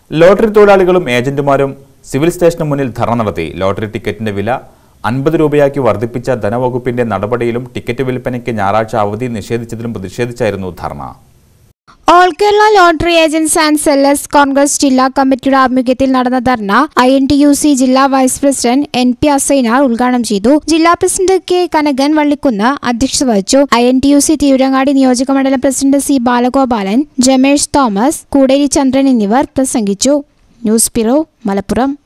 lottery തൊഴിലാളികളും ഏജന്റുമാരും civil സ്റ്റേഷന് മുന്നിൽ ധർണ നടത്തി ലോട്ടറി ടിക്കറ്റിന്റെ വില അൻപത് രൂപയാക്കി വർദ്ധിപ്പിച്ച ധനവകുപ്പിന്റെ നടപടിയിലും ടിക്കറ്റ് വിൽപ്പനയ്ക്ക് ഞായറാഴ്ച അവധി നിഷേധിച്ചതിലും പ്രതിഷേധിച്ചായിരുന്നു dharna all Kerala lottery agents and sellers congress ജില്ലാ കമ്മിറ്റിയുടെ ആഭിമുഖ്യത്തിൽ നടന്ന dharna I N T U C ജില്ലാ vice president N P Asainar ഉദ്ഘാടനം ചെയ്തു ജില്ലാ പ്രസിഡന്റ് കെ കനകൻ വള്ളിക്കുന്ന് അധ്യക്ഷത വഹിച്ചു I N T U C Tirurangadi നിയോജക മണ്ഡലം പ്രസിഡന്റ് സി ബാലഗോപാലൻ ജമേഷ് തോമസ് കൂടേരി ചന്ദ്രൻ എന്നിവർ പ്രസംഗിച്ചു ന്യൂസ് ബ്യൂറോ മലപ്പുറം